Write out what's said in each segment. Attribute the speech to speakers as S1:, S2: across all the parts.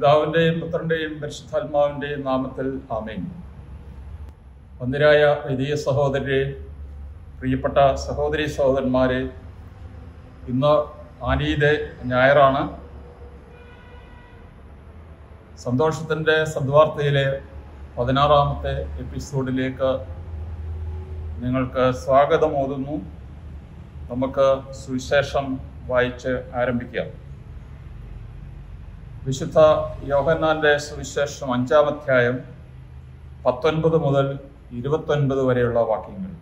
S1: പിതാവിൻ്റെയും പുത്രൻ്റെയും പരിശുദ്ധാത്മാവിൻ്റെയും നാമത്തിൽ ആമേൻ വന്ദിരായ വലിയ സഹോദരരെ പ്രിയപ്പെട്ട സഹോദരി സഹോദരന്മാരെ ഇന്ന് ആനീതെ ഞായറാണ് സന്തോഷത്തിൻ്റെ സദ്വാർത്തയിലെ പതിനാറാമത്തെ എപ്പിസോഡിലേക്ക് നിങ്ങൾക്ക് സ്വാഗതം ഓതുന്നു നമുക്ക് സുവിശേഷം വായിച്ച് ആരംഭിക്കാം വിശുദ്ധ യോഹന്നാന്റെ സുവിശേഷം അഞ്ചാം അധ്യായം പത്തൊൻപത് മുതൽ ഇരുപത്തൊൻപത് വരെയുള്ള വാക്യങ്ങൾ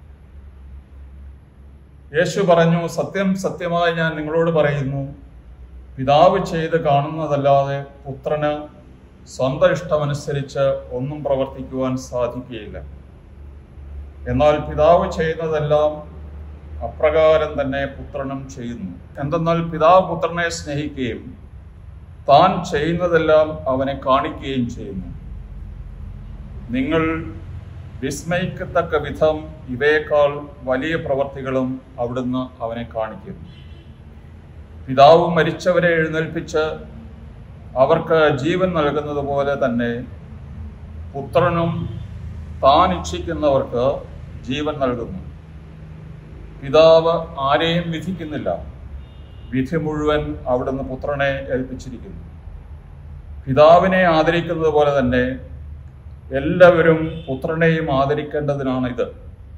S1: യേശു പറഞ്ഞു സത്യം സത്യമായി ഞാൻ നിങ്ങളോട് പറയുന്നു പിതാവ് ചെയ്ത് കാണുന്നതല്ലാതെ പുത്രന് സ്വന്തം ഇഷ്ടമനുസരിച്ച് ഒന്നും പ്രവർത്തിക്കുവാൻ സാധിക്കുകയില്ല എന്നാൽ പിതാവ് ചെയ്യുന്നതെല്ലാം അപ്രകാരം തന്നെ പുത്രനും ചെയ്യുന്നു എന്തെന്നാൽ പിതാവ് പുത്രനെ സ്നേഹിക്കുകയും താൻ ചെയ്യുന്നതെല്ലാം അവനെ കാണിക്കുകയും ചെയ്യുന്നു നിങ്ങൾ വിസ്മയിക്കത്തക്ക വിധം ഇവയേക്കാൾ വലിയ പ്രവർത്തികളും അവിടുന്ന് അവനെ കാണിക്കും പിതാവ് മരിച്ചവരെ എഴുന്നേൽപ്പിച്ച് അവർക്ക് ജീവൻ നൽകുന്നത് പോലെ തന്നെ പുത്രനും താൻ ഇച്ഛിക്കുന്നവർക്ക് ജീവൻ നൽകുന്നു പിതാവ് ആരെയും വിധിക്കുന്നില്ല വിധി മുഴുവൻ അവിടുന്ന് പുത്രനെ ഏൽപ്പിച്ചിരിക്കുന്നു പിതാവിനെ ആദരിക്കുന്നത് പോലെ തന്നെ എല്ലാവരും പുത്രനെയും ആദരിക്കേണ്ടതിനാണ് ഇത്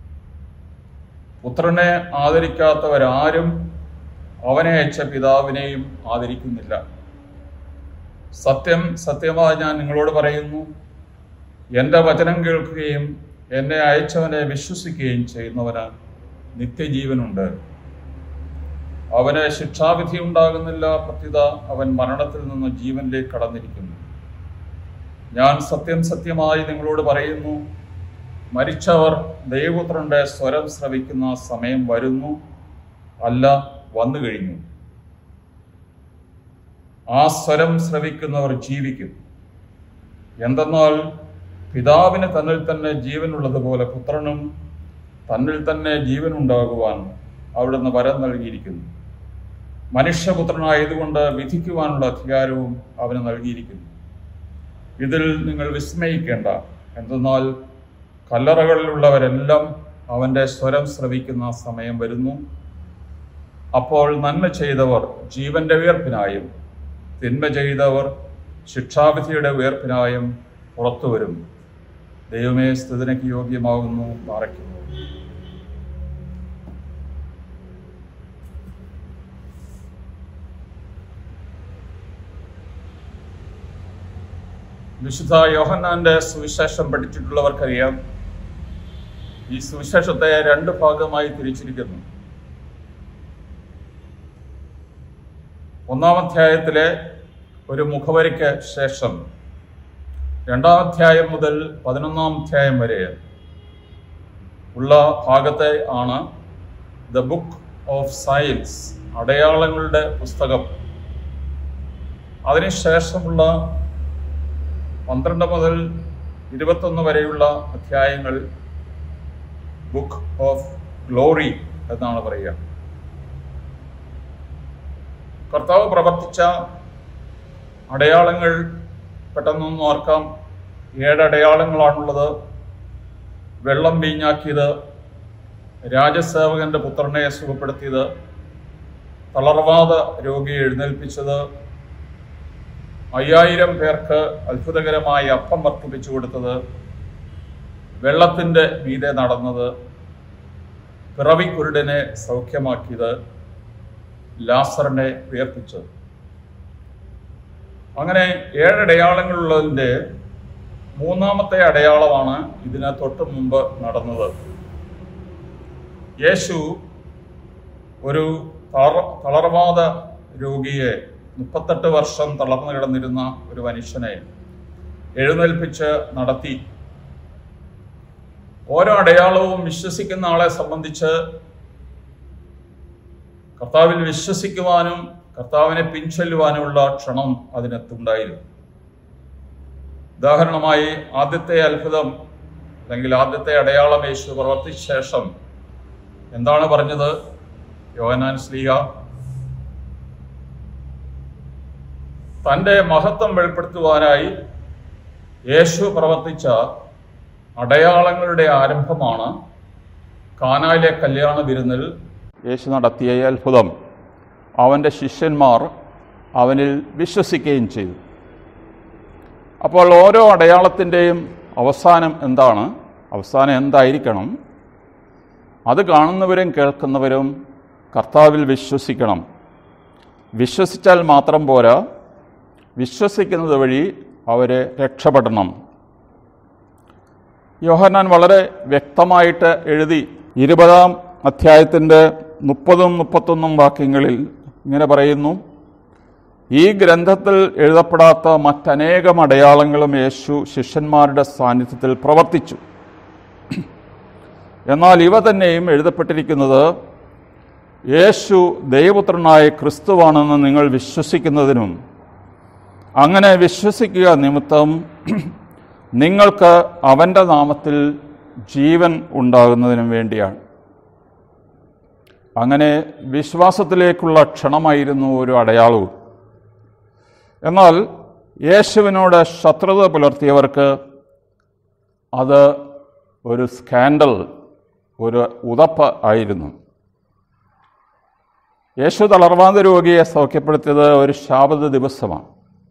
S1: പുത്രനെ ആദരിക്കാത്തവരാരും അവനെ അയച്ച പിതാവിനെയും ആദരിക്കുന്നില്ല സത്യം സത്യമായി ഞാൻ നിങ്ങളോട് പറയുന്നു എൻ്റെ വചനം കേൾക്കുകയും എന്നെ അയച്ചവനെ വിശ്വസിക്കുകയും ചെയ്യുന്നവന് നിത്യജീവനുണ്ട് അവന് ശിക്ഷാവിധി ഉണ്ടാകുന്നില്ല പ്രത്യുത അവൻ മരണത്തിൽ നിന്ന് ജീവനിലേക്ക് കടന്നിരിക്കുന്നു ഞാൻ സത്യം സത്യമായി നിങ്ങളോട് പറയുന്നു മരിച്ചവർ ദൈവപുത്രന്റെ സ്വരം ശ്രവിക്കുന്ന സമയം വരുന്നു അല്ല വന്നു കഴിഞ്ഞു ആ സ്വരം ശ്രവിക്കുന്നവർ ജീവിക്കും എന്തെന്നാൽ പിതാവിന് തന്നിൽ തന്നെ ജീവനുള്ളതുപോലെ പുത്രനും തന്നിൽ തന്നെ ജീവൻ ഉണ്ടാകുവാൻ അവിടുന്ന് വരം നൽകിയിരിക്കുന്നു മനുഷ്യപുത്രനായതുകൊണ്ട് വിധിക്കുവാനുള്ള അധികാരവും അവന് നൽകിയിരിക്കുന്നു ഇതിൽ നിങ്ങൾ വിസ്മയിക്കേണ്ട എന്തെന്നാൽ കല്ലറകളിലുള്ളവരെല്ലാം അവൻ്റെ സ്വരം ശ്രവിക്കുന്ന സമയം വരുന്നു അപ്പോൾ നന്മ ചെയ്തവർ ജീവന്റെ ഉയർപ്പിനായും തിന്മ ചെയ്തവർ ശിക്ഷാവിധിയുടെ ഉയർപ്പിനായും പുറത്തു വരും ദൈവമേ സ്ഥിതിനയ്ക്ക് യോഗ്യമാകുന്നു പാറയ്ക്കുന്നു വിശുദ്ധ യോഹന്നാന്റെ സുവിശേഷം പഠിച്ചിട്ടുള്ളവർക്കറിയാം ഈ സുവിശേഷത്തെ രണ്ട് ഭാഗമായി തിരിച്ചിരിക്കുന്നു ഒന്നാം അധ്യായത്തിലെ ഒരു മുഖവരിക്ക് ശേഷം രണ്ടാം അധ്യായം മുതൽ പതിനൊന്നാം അധ്യായം വരെ ഉള്ള ഭാഗത്തെ ആണ് ദ ബുക്ക് ഓഫ് സയൻസ് അടയാളങ്ങളുടെ പുസ്തകം അതിനുശേഷമുള്ള പന്ത്രണ്ട് മുതൽ ഇരുപത്തൊന്ന് വരെയുള്ള അധ്യായങ്ങൾ ബുക്ക് ഓഫ് ഗ്ലോറി എന്നാണ് പറയുക കർത്താവ് പ്രവർത്തിച്ച അടയാളങ്ങൾ പെട്ടെന്നൊന്നും ഓർക്കാം ഏഴ് അടയാളങ്ങളാണുള്ളത് വെള്ളം വീഞ്ഞാക്കിയത് രാജസേവകന്റെ പുത്രനെ സുഖപ്പെടുത്തിയത് തളർവാദ രോഗിയെ എഴുന്നേൽപ്പിച്ചത് അയ്യായിരം പേർക്ക് അത്ഭുതകരമായി അപ്പം വർദ്ധിപ്പിച്ചു കൊടുത്തത് വെള്ളത്തിൻ്റെ മീതെ നടന്നത് പിറവിക്കുരുടനെ സൗഖ്യമാക്കിയത് ലാസറിനെ ഉയർപ്പിച്ചത് അങ്ങനെ ഏഴ് അടയാളങ്ങളുള്ളതിൻ്റെ മൂന്നാമത്തെ അടയാളമാണ് ഇതിന് തൊട്ട് മുമ്പ് നടന്നത് യേശു ഒരു തളർവാദ രോഗിയെ മുപ്പത്തെട്ട് വർഷം തളർന്നു കിടന്നിരുന്ന ഒരു മനുഷ്യനെ എഴുന്നേൽപ്പിച്ച് നടത്തി ഓരോ അടയാളവും വിശ്വസിക്കുന്ന ആളെ സംബന്ധിച്ച് കർത്താവിൽ വിശ്വസിക്കുവാനും കർത്താവിനെ പിൻചൊല്ലുവാനുമുള്ള ക്ഷണം അതിനകത്തുണ്ടായിരുന്നു ഉദാഹരണമായി ആദ്യത്തെ അത്ഭുതം അല്ലെങ്കിൽ ആദ്യത്തെ അടയാളം യേശു പ്രവർത്തിച്ച ശേഷം എന്താണ് പറഞ്ഞത് യോഹനാൻ സ്ലീഹ തൻ്റെ മഹത്വം വെളിപ്പെടുത്തുവാനായി യേശു പ്രവർത്തിച്ച അടയാളങ്ങളുടെ ആരംഭമാണ് കാനായിലെ കല്യാണ വിരുന്നിൽ യേശു നടത്തിയ ഈ അത്ഭുതം അവൻ്റെ ശിഷ്യന്മാർ അവനിൽ വിശ്വസിക്കുകയും ചെയ്തു അപ്പോൾ ഓരോ അടയാളത്തിൻ്റെയും അവസാനം എന്താണ് അവസാനം എന്തായിരിക്കണം അത് കാണുന്നവരും കേൾക്കുന്നവരും കർത്താവിൽ വിശ്വസിക്കണം വിശ്വസിച്ചാൽ മാത്രം പോരാ വിശ്വസിക്കുന്നത് വഴി അവരെ രക്ഷപ്പെടണം യോഹന്നാൻ വളരെ വ്യക്തമായിട്ട് എഴുതി ഇരുപതാം അധ്യായത്തിൻ്റെ മുപ്പതും മുപ്പത്തൊന്നും വാക്യങ്ങളിൽ ഇങ്ങനെ പറയുന്നു ഈ ഗ്രന്ഥത്തിൽ എഴുതപ്പെടാത്ത മറ്റനേകം അടയാളങ്ങളും യേശു ശിഷ്യന്മാരുടെ സാന്നിധ്യത്തിൽ പ്രവർത്തിച്ചു എന്നാൽ ഇവ തന്നെയും എഴുതപ്പെട്ടിരിക്കുന്നത് യേശു ദൈവപുത്രനായ ക്രിസ്തുവാണെന്ന് നിങ്ങൾ വിശ്വസിക്കുന്നതിനും അങ്ങനെ വിശ്വസിക്കുക നിമിത്തം നിങ്ങൾക്ക് അവൻ്റെ നാമത്തിൽ ജീവൻ ഉണ്ടാകുന്നതിനും വേണ്ടിയാണ് അങ്ങനെ വിശ്വാസത്തിലേക്കുള്ള ക്ഷണമായിരുന്നു ഒരു അടയാളവും എന്നാൽ യേശുവിനോട് ശത്രുത പുലർത്തിയവർക്ക് അത് ഒരു സ്കാൻഡൽ ഒരു ഉതപ്പ് ആയിരുന്നു യേശു തളർവാന്ത രോഗിയെ സൗഖ്യപ്പെടുത്തിയത് ഒരു ശാപത ദിവസമാണ്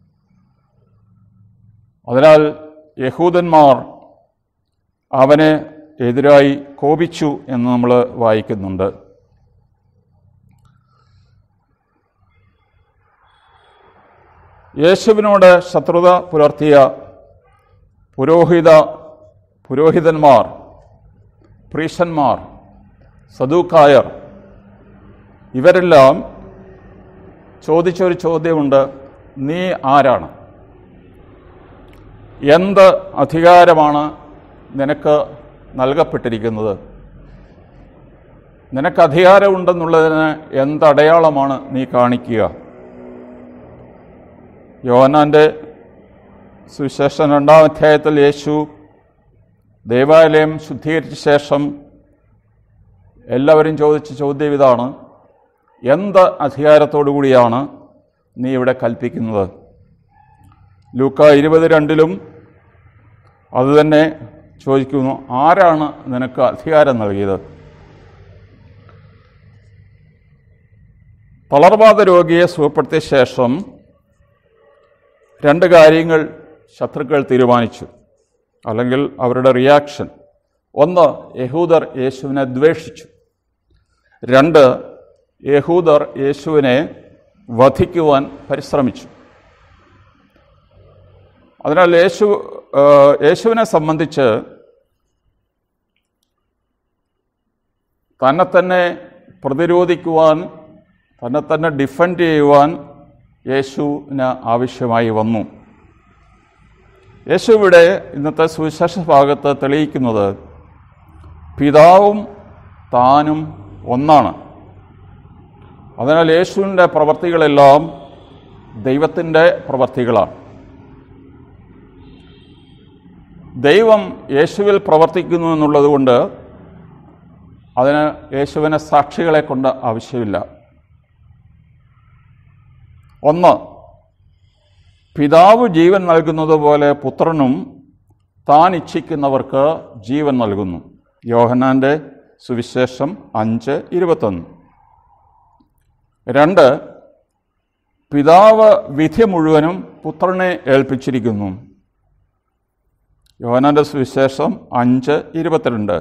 S1: അതിനാൽ യഹൂദന്മാർ അവന് എതിരായി കോപിച്ചു എന്ന് നമ്മൾ വായിക്കുന്നുണ്ട് യേശുവിനോട് ശത്രുത പുലർത്തിയ പുരോഹിത പുരോഹിതന്മാർ പ്രീഷന്മാർ സദൂക്കായർ ഇവരെല്ലാം ചോദിച്ചൊരു ചോദ്യമുണ്ട് നീ ആരാണ് എന്ത് അധികാരമാണ് നിനക്ക് നൽകപ്പെട്ടിരിക്കുന്നത് നിനക്ക് അധികാരമുണ്ടെന്നുള്ളതിന് എന്തടയാളമാണ് നീ കാണിക്കുക യോഹന്നാൻ്റെ സുവിശേഷം രണ്ടാം അധ്യായത്തിൽ യേശു ദേവാലയം ശുദ്ധീകരിച്ച ശേഷം എല്ലാവരും ചോദിച്ച ചോദ്യം ഇതാണ് എന്ത് അധികാരത്തോടു കൂടിയാണ് നീ ഇവിടെ കൽപ്പിക്കുന്നത് ലൂക്ക ഇരുപത് രണ്ടിലും അതുതന്നെ ചോദിക്കുന്നു ആരാണ് നിനക്ക് അധികാരം നൽകിയത് തളർവാദ രോഗിയെ സുഖപ്പെടുത്തിയ ശേഷം രണ്ട് കാര്യങ്ങൾ ശത്രുക്കൾ തീരുമാനിച്ചു അല്ലെങ്കിൽ അവരുടെ റിയാക്ഷൻ ഒന്ന് യഹൂദർ യേശുവിനെ ദ്വേഷിച്ചു രണ്ട് യഹൂദർ യേശുവിനെ വധിക്കുവാൻ പരിശ്രമിച്ചു അതിനാൽ യേശു ആ, യേശുവിനെ സംബന്ധിച്ച് തന്നെ തന്നെ പ്രതിരോധിക്കുവാൻ തന്നെ തന്നെ ഡിഫെൻഡ് ചെയ്യുവാൻ യേശുവിന് ആവശ്യമായി വന്നു യേശു ഇവിടെ ഇന്നത്തെ സുവിശേഷ ഭാഗത്ത് തെളിയിക്കുന്നത് പിതാവും താനും ഒന്നാണ് അതിനാൽ യേശുവിൻ്റെ പ്രവർത്തികളെല്ലാം ദൈവത്തിൻ്റെ പ്രവർത്തികളാണ് ദൈവം യേശുവിൽ പ്രവർത്തിക്കുന്നു എന്നുള്ളത് കൊണ്ട് അതിന് യേശുവിനെ സാക്ഷികളെ കൊണ്ട് ആവശ്യമില്ല ഒന്ന് പിതാവ് ജീവൻ നൽകുന്നത് പോലെ പുത്രനും താൻ ഇച്ഛിക്കുന്നവർക്ക് ജീവൻ നൽകുന്നു യോഹന്നാൻ്റെ സുവിശേഷം അഞ്ച് ഇരുപത്തൊന്ന് രണ്ട് പിതാവ് വിധി മുഴുവനും പുത്രനെ ഏൽപ്പിച്ചിരിക്കുന്നു യോഹന്നാൻ്റെ സുവിശേഷം അഞ്ച് ഇരുപത്തിരണ്ട്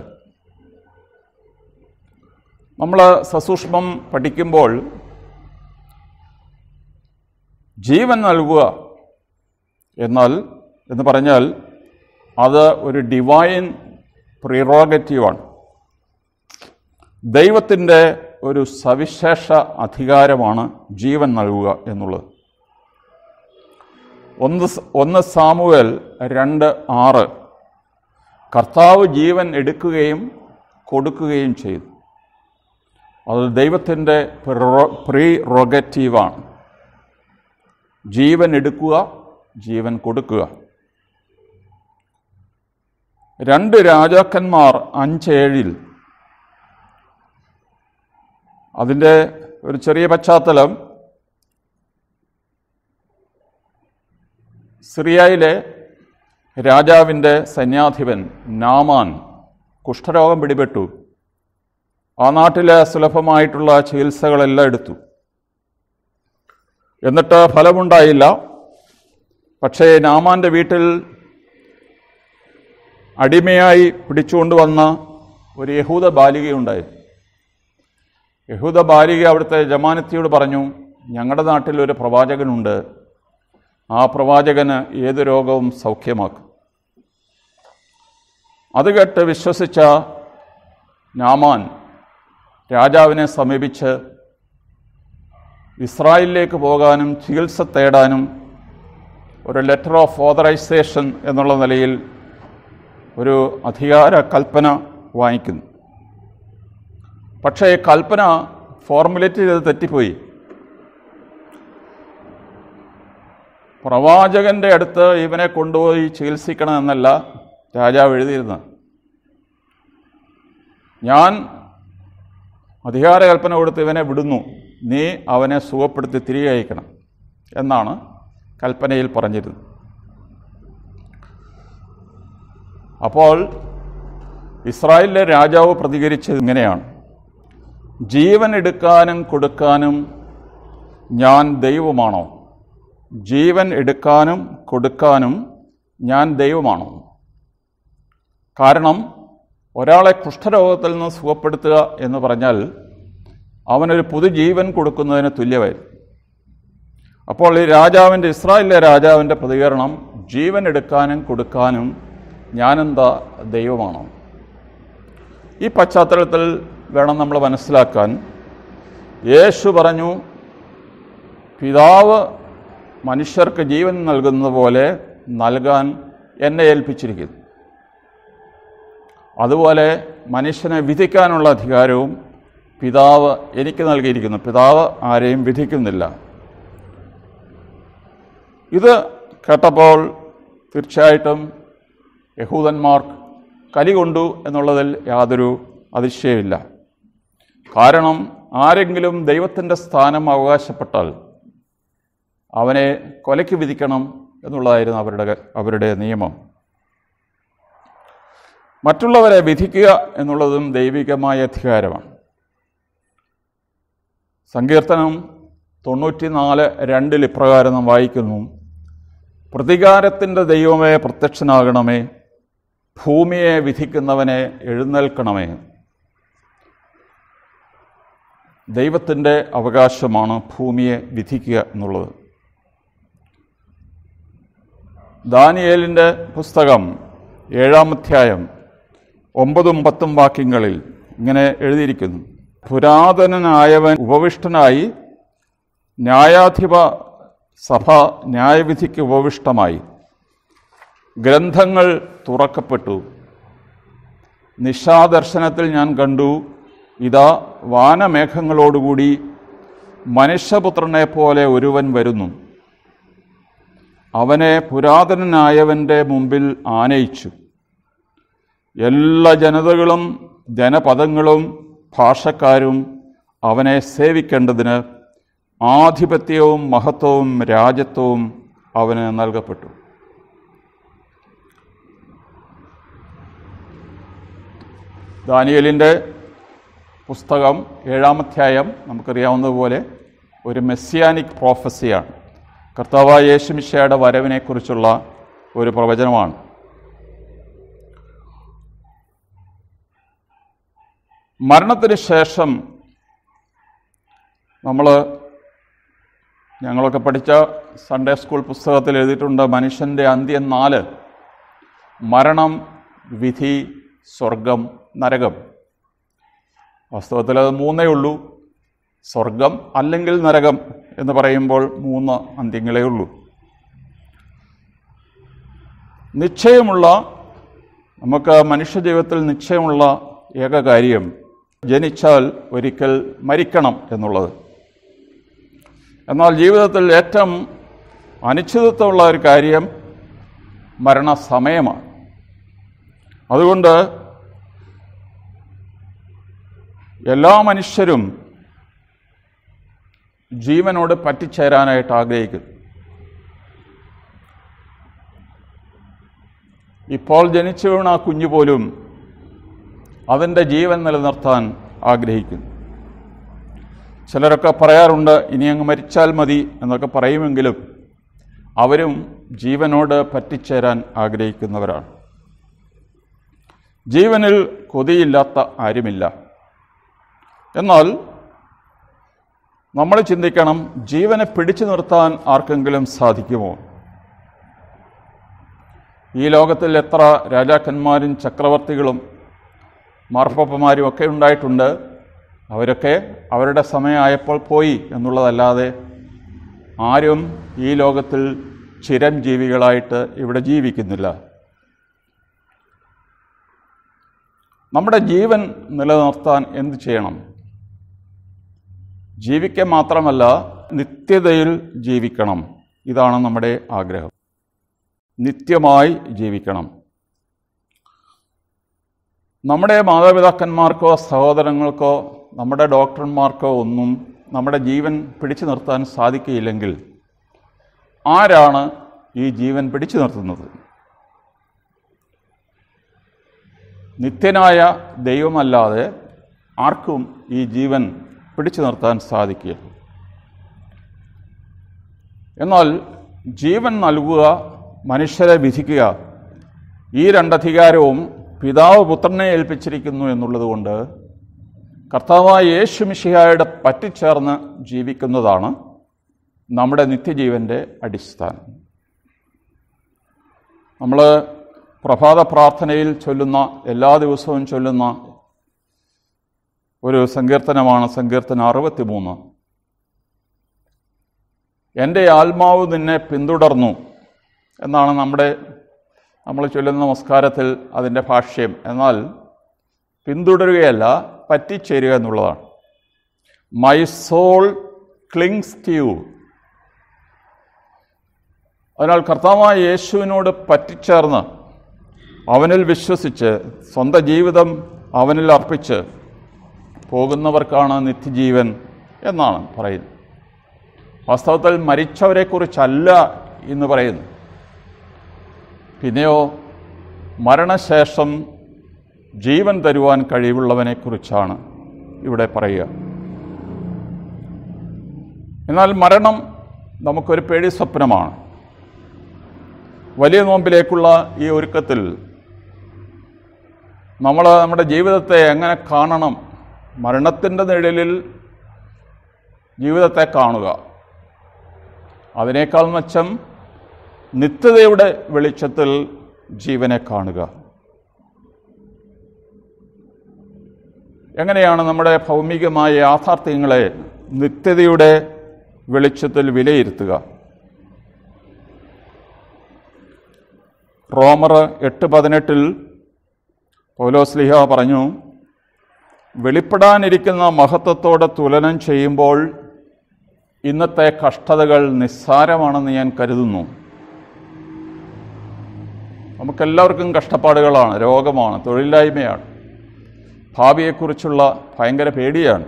S1: നമ്മൾ സസൂക്ഷ്മം പഠിക്കുമ്പോൾ ജീവൻ നൽകുക എന്നാൽ എന്ന് പറഞ്ഞാൽ അത് ഒരു ഡിവൈൻ പ്രിറോഗറ്റീവാണ് ദൈവത്തിൻ്റെ ഒരു സവിശേഷ അധികാരമാണ് ജീവൻ നൽകുക എന്നുള്ളത് ഒന്ന് സ- ഒന്ന് സാമുവേൽ രണ്ട് ആറ് കർത്താവ് ജീവൻ എടുക്കുകയും കൊടുക്കുകയും ചെയ്തു അത് ദൈവത്തിൻ്റെ പ്രീ റൊഗറ്റീവാണ് ജീവൻ എടുക്കുക ജീവൻ കൊടുക്കുക രണ്ട് രാജാക്കന്മാർ അഞ്ചേഴിൽ അതിൻ്റെ ഒരു ചെറിയ പശ്ചാത്തലം സിറിയയിലെ രാജാവിൻ്റെ സൈന്യാധിപൻ നാമാൻ കുഷ്ഠരോഗം പിടിപെട്ടു ആ നാട്ടിലെ സുലഭമായിട്ടുള്ള ചികിത്സകളെല്ലാം എടുത്തു എന്നിട്ട് ഫലമുണ്ടായില്ല പക്ഷേ നാമാൻ്റെ വീട്ടിൽ അടിമയായി പിടിച്ചുകൊണ്ടുവന്ന ഒരു യഹൂദ ബാലികയുണ്ടായി യഹൂദ ബാലിക അവിടുത്തെ ജമാനത്തിയോട് പറഞ്ഞു ഞങ്ങളുടെ നാട്ടിൽ ഒരു പ്രവാചകനുണ്ട് ആ പ്രവാചകന് ഏത് രോഗവും സൗഖ്യമാക്കും അത് കേട്ട് വിശ്വസിച്ച നാമാൻ രാജാവിനെ സമീപിച്ച് ഇസ്രായേലിലേക്ക് പോകാനും ചികിത്സ തേടാനും ഒരു ലെറ്റർ ഓഫ് ഓതറൈസേഷൻ എന്നുള്ള നിലയിൽ ഒരു അധികാര കൽപ്പന വാങ്ങിക്കുന്നു പക്ഷേ കൽപ്പന ഫോർമുലേറ്റ് ചെയ്ത് തെറ്റിപ്പോയി പ്രവാചകന്റെ അടുത്ത് ഇവനെ കൊണ്ടുപോയി ചികിത്സിക്കണമെന്നല്ല രാജാവ് എഴുതിയിരുന്നത് ഞാൻ അധികാര കൽപ്പന കൊടുത്ത് ഇവനെ വിടുന്നു നീ അവനെ സുഖപ്പെടുത്തി തിരികെ അയക്കണം എന്നാണ് കൽപ്പനയിൽ പറഞ്ഞിരുന്നത് അപ്പോൾ ഇസ്രായേലിലെ രാജാവ് പ്രതികരിച്ചത് ഇങ്ങനെയാണ് ജീവൻ എടുക്കാനും കൊടുക്കാനും ഞാൻ ദൈവമാണോ ജീവൻ എടുക്കാനും കൊടുക്കാനും ഞാൻ ദൈവമാണോ കാരണം ഒരാളെ കുഷ്ഠരോഗത്തിൽ നിന്ന് സുഖപ്പെടുത്തുക എന്ന് പറഞ്ഞാൽ അവനൊരു പുതുജീവൻ കൊടുക്കുന്നതിന് തുല്യമായിരുന്നു അപ്പോൾ ഈ രാജാവിൻ്റെ ഇസ്രായേലിലെ രാജാവിൻ്റെ പ്രതികരണം ജീവൻ എടുക്കാനും കൊടുക്കാനും ഞാനെന്താ ദൈവമാണോ ഈ പശ്ചാത്തലത്തിൽ വേണം നമ്മൾ മനസ്സിലാക്കാൻ യേശു പറഞ്ഞു പിതാവ് മനുഷ്യർക്ക് ജീവൻ നൽകുന്നത് പോലെ നൽകാൻ എന്നെ ഏൽപ്പിച്ചിരിക്കുന്നു അതുപോലെ മനുഷ്യനെ വിധിക്കാനുള്ള അധികാരവും പിതാവ് എനിക്ക് നൽകിയിരിക്കുന്നു പിതാവ് ആരെയും വിധിക്കുന്നില്ല ഇത് കേട്ടപ്പോൾ തീർച്ചയായിട്ടും യഹൂദന്മാർ കലി കൊണ്ടു എന്നുള്ളതിൽ യാതൊരു അതിശയമില്ല കാരണം ആരെങ്കിലും ദൈവത്തിൻ്റെ സ്ഥാനം അവകാശപ്പെട്ടാൽ അവനെ കൊലയ്ക്ക് വിധിക്കണം എന്നുള്ളതായിരുന്നു അവരുടെ അവരുടെ നിയമം മറ്റുള്ളവരെ വിധിക്കുക എന്നുള്ളതും ദൈവികമായ അധികാരമാണ് സങ്കീർത്തനം തൊണ്ണൂറ്റിനാല് രണ്ടിൽ ഇപ്രകാരം നാം വായിക്കുന്നു പ്രതികാരത്തിൻ്റെ ദൈവമേ പ്രത്യക്ഷനാകണമേ ഭൂമിയെ വിധിക്കുന്നവനെ എഴുന്നേൽക്കണമേ ദൈവത്തിൻ്റെ അവകാശമാണ് ഭൂമിയെ വിധിക്കുക എന്നുള്ളത് ദാനിയേലിൻ്റെ പുസ്തകം ഏഴാം അധ്യായം ഒമ്പതും പത്തും വാക്യങ്ങളിൽ ഇങ്ങനെ എഴുതിയിരിക്കുന്നു പുരാതനനായവൻ ഉപവിഷ്ടനായി ന്യായാധിപ സഭ ന്യായവിധിക്ക് ഉപവിഷ്ടമായി ഗ്രന്ഥങ്ങൾ തുറക്കപ്പെട്ടു നിശാദർശനത്തിൽ ഞാൻ കണ്ടു ഇതാ വാനമേഘങ്ങളോടുകൂടി മനുഷ്യപുത്രനെ പോലെ ഒരുവൻ വരുന്നു അവനെ പുരാതനനായവൻ്റെ മുമ്പിൽ ആനയിച്ചു എല്ലാ ജനതകളും ജനപദങ്ങളും ഭാഷക്കാരും അവനെ സേവിക്കേണ്ടതിന് ആധിപത്യവും മഹത്വവും രാജ്യത്വവും അവന് നൽകപ്പെട്ടു ദാനിയലിൻ്റെ പുസ്തകം ഏഴാമധ്യായം നമുക്കറിയാവുന്നതുപോലെ ഒരു മെസ്സിയാനിക് പ്രോഫസിയാണ് കർത്താവായ യേശുമിശയുടെ വരവിനെക്കുറിച്ചുള്ള ഒരു പ്രവചനമാണ് മരണത്തിന് ശേഷം നമ്മൾ ഞങ്ങളൊക്കെ പഠിച്ച സൺഡേ സ്കൂൾ പുസ്തകത്തിൽ എഴുതിയിട്ടുണ്ട് മനുഷ്യൻ്റെ അന്ത്യം നാല് മരണം വിധി സ്വർഗം നരകം വാസ്തവത്തിൽ അത് മൂന്നേ ഉള്ളൂ സ്വർഗം അല്ലെങ്കിൽ നരകം എന്ന് പറയുമ്പോൾ മൂന്ന് അന്ത്യങ്ങളേ ഉള്ളൂ നിശ്ചയമുള്ള നമുക്ക് മനുഷ്യജീവിതത്തിൽ നിശ്ചയമുള്ള ഏക കാര്യം ജനിച്ചാൽ ഒരിക്കൽ മരിക്കണം എന്നുള്ളത് എന്നാൽ ജീവിതത്തിൽ ഏറ്റവും അനിശ്ചിതത്വമുള്ള ഒരു കാര്യം മരണസമയമാണ് അതുകൊണ്ട് എല്ലാ മനുഷ്യരും ജീവനോട് പറ്റിച്ചേരാനായിട്ട് ആഗ്രഹിക്കുന്നു ഇപ്പോൾ ജനിച്ചു വീണ ആ കുഞ്ഞു പോലും അതിൻ്റെ ജീവൻ നിലനിർത്താൻ ആഗ്രഹിക്കുന്നു ചിലരൊക്കെ പറയാറുണ്ട് ഇനി അങ്ങ് മരിച്ചാൽ മതി എന്നൊക്കെ പറയുമെങ്കിലും അവരും ജീവനോട് പറ്റിച്ചേരാൻ ആഗ്രഹിക്കുന്നവരാണ് ജീവനിൽ കൊതിയില്ലാത്ത ആരുമില്ല എന്നാൽ നമ്മൾ ചിന്തിക്കണം ജീവനെ പിടിച്ചു നിർത്താൻ ആർക്കെങ്കിലും സാധിക്കുമോ ഈ ലോകത്തിൽ എത്ര രാജാക്കന്മാരും ചക്രവർത്തികളും മാർപ്പപ്പന്മാരും ഒക്കെ ഉണ്ടായിട്ടുണ്ട് അവരൊക്കെ അവരുടെ സമയമായപ്പോൾ പോയി എന്നുള്ളതല്ലാതെ ആരും ഈ ലോകത്തിൽ ചിരഞ്ജീവികളായിട്ട് ഇവിടെ ജീവിക്കുന്നില്ല നമ്മുടെ ജീവൻ നിലനിർത്താൻ എന്ത് ചെയ്യണം ജീവിക്കാൻ മാത്രമല്ല നിത്യതയിൽ ജീവിക്കണം ഇതാണ് നമ്മുടെ ആഗ്രഹം നിത്യമായി ജീവിക്കണം നമ്മുടെ മാതാപിതാക്കന്മാർക്കോ സഹോദരങ്ങൾക്കോ നമ്മുടെ ഡോക്ടർമാർക്കോ ഒന്നും നമ്മുടെ ജീവൻ പിടിച്ചു നിർത്താൻ സാധിക്കുകയില്ലെങ്കിൽ ആരാണ് ഈ ജീവൻ പിടിച്ചു നിർത്തുന്നത് നിത്യനായ ദൈവമല്ലാതെ ആർക്കും ഈ ജീവൻ പിടിച്ചു നിർത്താൻ സാധിക്കുക എന്നാൽ ജീവൻ നൽകുക മനുഷ്യരെ വിധിക്കുക ഈ രണ്ടധികാരവും പിതാവ് പുത്രനെ ഏൽപ്പിച്ചിരിക്കുന്നു എന്നുള്ളതുകൊണ്ട് കർത്താവായ യേശു മിശിഹായുടെ പറ്റിച്ചേർന്ന് ജീവിക്കുന്നതാണ് നമ്മുടെ നിത്യജീവൻ്റെ അടിസ്ഥാനം നമ്മൾ പ്രഭാത പ്രാർത്ഥനയിൽ ചൊല്ലുന്ന എല്ലാ ദിവസവും ചൊല്ലുന്ന ഒരു സങ്കീർത്തനമാണ് സങ്കീർത്തനം അറുപത്തിമൂന്ന് എൻ്റെ ആത്മാവ് നിന്നെ പിന്തുടർന്നു എന്നാണ് നമ്മുടെ നമ്മൾ ചൊല്ലുന്ന നമസ്കാരത്തിൽ അതിൻ്റെ ഭാഷ്യം എന്നാൽ പിന്തുടരുകയല്ല പറ്റിച്ചേരുക എന്നുള്ളതാണ് my soul clings to you അതിനാൽ കർത്താവായ യേശുവിനോട് പറ്റിച്ചേർന്ന് അവനിൽ വിശ്വസിച്ച് സ്വന്തം ജീവിതം അവനിൽ അർപ്പിച്ച് പോകുന്നവർക്കാണ് നിത്യജീവൻ എന്നാണ് പറയുന്നത് വാസ്തവത്തിൽ മരിച്ചവരെക്കുറിച്ചല്ല എന്ന് പറയുന്നു പിന്നെയോ മരണശേഷം ജീവൻ തരുവാൻ കഴിവുള്ളവനെക്കുറിച്ചാണ് ഇവിടെ പറയുക എന്നാൽ മരണം നമുക്കൊരു പേടി സ്വപ്നമാണ് വലിയ നോമ്പിലേക്കുള്ള ഈ ഒരുക്കത്തിൽ നമ്മൾ നമ്മുടെ ജീവിതത്തെ എങ്ങനെ കാണണം മരണത്തിൻ്റെ നിഴലിൽ ജീവിതത്തെ കാണുക അതിനേക്കാൾ മെച്ചം നിത്യതയുടെ വെളിച്ചത്തിൽ ജീവനെ കാണുക എങ്ങനെയാണ് നമ്മുടെ ഭൗമികമായ യാഥാർത്ഥ്യങ്ങളെ നിത്യതയുടെ വെളിച്ചത്തിൽ വിലയിരുത്തുക റോമർ എട്ട് പതിനെട്ടിൽ പൗലോസ്ലിഹ പറഞ്ഞു വെളിപ്പെടാനിരിക്കുന്ന മഹത്വത്തോടെ തുലനം ചെയ്യുമ്പോൾ ഇന്നത്തെ കഷ്ടതകൾ നിസ്സാരമാണെന്ന് ഞാൻ കരുതുന്നു നമുക്കെല്ലാവർക്കും കഷ്ടപ്പാടുകളാണ് രോഗമാണ് തൊഴിലില്ലായ്മയാണ് ഭാവിയെക്കുറിച്ചുള്ള ഭയങ്കര പേടിയാണ്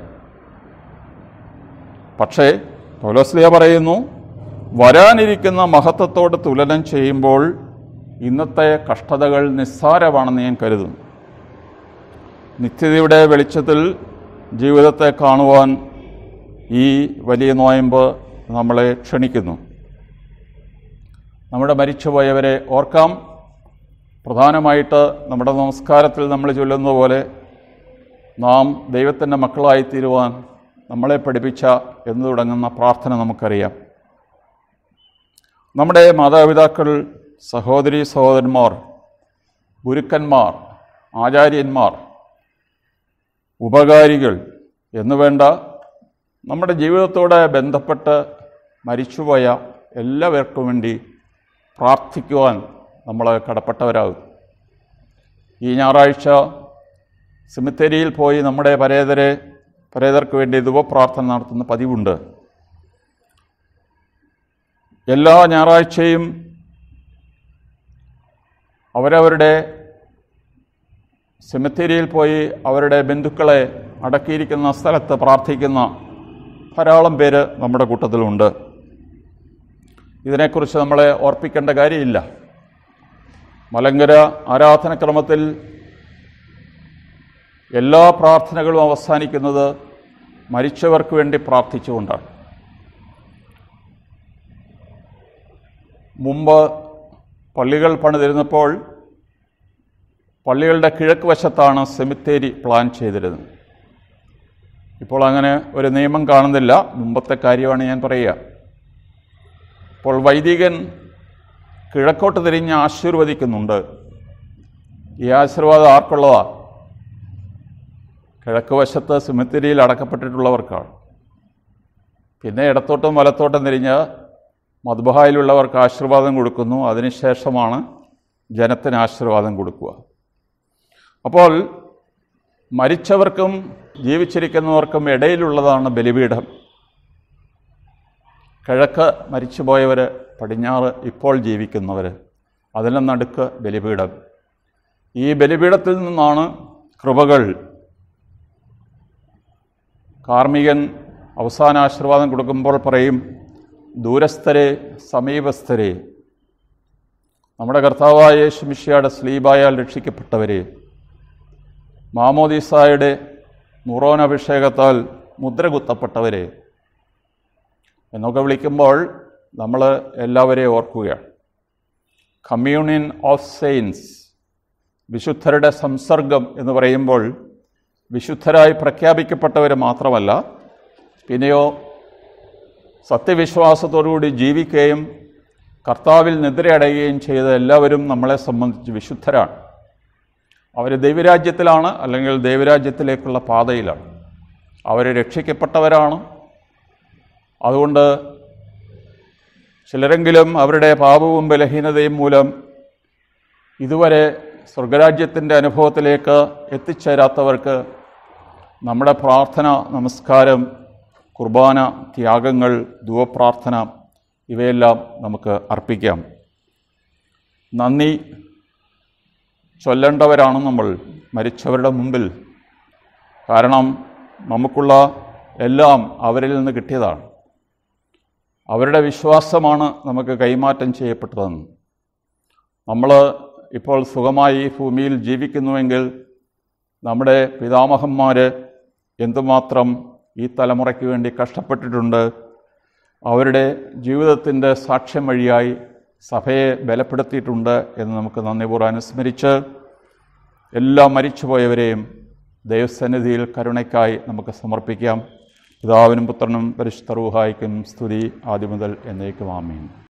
S1: പക്ഷേ പൗലോസ്ലിയ പറയുന്നു വരാനിരിക്കുന്ന മഹത്വത്തോട് തുലനം ചെയ്യുമ്പോൾ ഇന്നത്തെ കഷ്ടതകൾ നിസ്സാരമാണെന്ന് ഞാൻ കരുതുന്നു നിത്യതയുടെ വെളിച്ചത്തിൽ ജീവിതത്തെ കാണുവാൻ ഈ വലിയ നോയമ്പ് നമ്മളെ ക്ഷണിക്കുന്നു നമ്മുടെ മരിച്ചുപോയവരെ ഓർക്കാം പ്രധാനമായിട്ട് നമ്മുടെ നമസ്കാരത്തിൽ നമ്മൾ ചൊല്ലുന്ന പോലെ നാം ദൈവത്തിൻ്റെ മക്കളായി തീരുവാൻ നമ്മളെ പഠിപ്പിച്ച എന്ന് തുടങ്ങുന്ന പ്രാർത്ഥന നമുക്കറിയാം നമ്മുടെ മാതാപിതാക്കൾ സഹോദരി സഹോദരന്മാർ ഗുരുക്കന്മാർ ആചാര്യന്മാർ ഉപകാരികൾ എന്നുവേണ്ട നമ്മുടെ ജീവിതത്തോടെ ബന്ധപ്പെട്ട് മരിച്ചുപോയ എല്ലാവർക്കും വേണ്ടി പ്രാർത്ഥിക്കുവാൻ നമ്മൾ കടപ്പെട്ടവരാകും ഈ ഞായറാഴ്ച സെമിത്തേരിയിൽ പോയി നമ്മുടെ പരേതരെ പരേതർക്ക് വേണ്ടി ധുവപ്രാർത്ഥന നടത്തുന്ന പതിവുണ്ട് എല്ലാ ഞായറാഴ്ചയും അവരവരുടെ സെമിത്തേരിയിൽ പോയി അവരുടെ ബന്ധുക്കളെ അടക്കിയിരിക്കുന്ന സ്ഥലത്ത് പ്രാർത്ഥിക്കുന്ന ധാരാളം പേര് നമ്മുടെ കൂട്ടത്തിലുണ്ട് ഇതിനെക്കുറിച്ച് നമ്മളെ ഓർപ്പിക്കേണ്ട കാര്യമില്ല മലങ്കര ആരാധനക്രമത്തിൽ എല്ലാ പ്രാർത്ഥനകളും അവസാനിക്കുന്നത് മരിച്ചവർക്ക് വേണ്ടി പ്രാർത്ഥിച്ചുകൊണ്ടാണ് മുമ്പ് പള്ളികൾ പണിതിരുന്നപ്പോൾ പള്ളികളുടെ കിഴക്ക് വശത്താണ് സെമിത്തേരി പ്ലാൻ ചെയ്തിരുന്നത് ഇപ്പോൾ അങ്ങനെ ഒരു നിയമം കാണുന്നില്ല മുമ്പത്തെ കാര്യമാണ് ഞാൻ പറയുക ഇപ്പോൾ വൈദികൻ കിഴക്കോട്ട് തിരിഞ്ഞ് ആശീർവദിക്കുന്നുണ്ട് ഈ ആശീർവാദം ആർക്കുള്ളതാ കിഴക്ക് വശത്ത് സിമിത്തിരിയിൽ അടക്കപ്പെട്ടിട്ടുള്ളവർക്കാണ് പിന്നെ ഇടത്തോട്ടും വലത്തോട്ടും തിരിഞ്ഞ് മധുബഹായിലുള്ളവർക്ക് ആശീർവാദം കൊടുക്കുന്നു അതിനുശേഷമാണ് ജനത്തിന് ആശീർവാദം കൊടുക്കുക അപ്പോൾ മരിച്ചവർക്കും ജീവിച്ചിരിക്കുന്നവർക്കും ഇടയിലുള്ളതാണ് ബലിപീഠം കിഴക്ക് മരിച്ചുപോയവർ പടിഞ്ഞാറ് ഇപ്പോൾ ജീവിക്കുന്നവർ അതിന് നടുക്ക് ബലിപീഠം ഈ ബലിപീഠത്തിൽ നിന്നാണ് കൃപകൾ കാർമികൻ അവസാന ആശീർവാദം കൊടുക്കുമ്പോൾ പറയും ദൂരസ്ഥരെ സമീപസ്ഥരെ നമ്മുടെ കർത്താവായ യേശുമിഷിയുടെ സ്ലീബായാൽ രക്ഷിക്കപ്പെട്ടവരെ മാമോദീസായുടെ മുറോൻ അഭിഷേകത്താൽ മുദ്ര കുത്തപ്പെട്ടവരെ എന്നൊക്കെ വിളിക്കുമ്പോൾ നമ്മൾ എല്ലാവരെയും ഓർക്കുകയാണ് കമ്മ്യൂണിയൻ ഓഫ് സെയിൻസ് വിശുദ്ധരുടെ സംസർഗം എന്ന് പറയുമ്പോൾ വിശുദ്ധരായി പ്രഖ്യാപിക്കപ്പെട്ടവർ മാത്രമല്ല പിന്നെയോ സത്യവിശ്വാസത്തോടുകൂടി ജീവിക്കുകയും കർത്താവിൽ നിദ്രയടയുകയും ചെയ്ത എല്ലാവരും നമ്മളെ സംബന്ധിച്ച് വിശുദ്ധരാണ് അവർ ദൈവരാജ്യത്തിലാണ് അല്ലെങ്കിൽ ദൈവരാജ്യത്തിലേക്കുള്ള പാതയിലാണ് അവർ രക്ഷിക്കപ്പെട്ടവരാണ് അതുകൊണ്ട് ചിലരെങ്കിലും അവരുടെ പാപവും ബലഹീനതയും മൂലം ഇതുവരെ സ്വർഗരാജ്യത്തിൻ്റെ അനുഭവത്തിലേക്ക് എത്തിച്ചേരാത്തവർക്ക് നമ്മുടെ പ്രാർത്ഥന നമസ്കാരം കുർബാന ത്യാഗങ്ങൾ ധുവപ്രാർത്ഥന ഇവയെല്ലാം നമുക്ക് അർപ്പിക്കാം നന്ദി ചൊല്ലേണ്ടവരാണ് നമ്മൾ മരിച്ചവരുടെ മുമ്പിൽ കാരണം നമുക്കുള്ള എല്ലാം അവരിൽ നിന്ന് കിട്ടിയതാണ് അവരുടെ വിശ്വാസമാണ് നമുക്ക് കൈമാറ്റം ചെയ്യപ്പെട്ടതെന്ന് നമ്മൾ ഇപ്പോൾ സുഖമായി ഈ ഭൂമിയിൽ ജീവിക്കുന്നുവെങ്കിൽ നമ്മുടെ പിതാമഹന്മാർ എന്തുമാത്രം ഈ തലമുറയ്ക്ക് വേണ്ടി കഷ്ടപ്പെട്ടിട്ടുണ്ട് അവരുടെ ജീവിതത്തിൻ്റെ സാക്ഷ്യം വഴിയായി സഭയെ ബലപ്പെടുത്തിയിട്ടുണ്ട് എന്ന് നമുക്ക് നന്ദിപൂർവ്വം അനുസ്മരിച്ച് എല്ലാ മരിച്ചുപോയവരെയും ദൈവസന്നിധിയിൽ കരുണയ്ക്കായി നമുക്ക് സമർപ്പിക്കാം പിതാവിനും പുത്രനും പരിശുദ്ധ റൂഹായിക്കും സ്തുതി ആദ്യം മുതൽ എന്നേക്കും ആമീൻ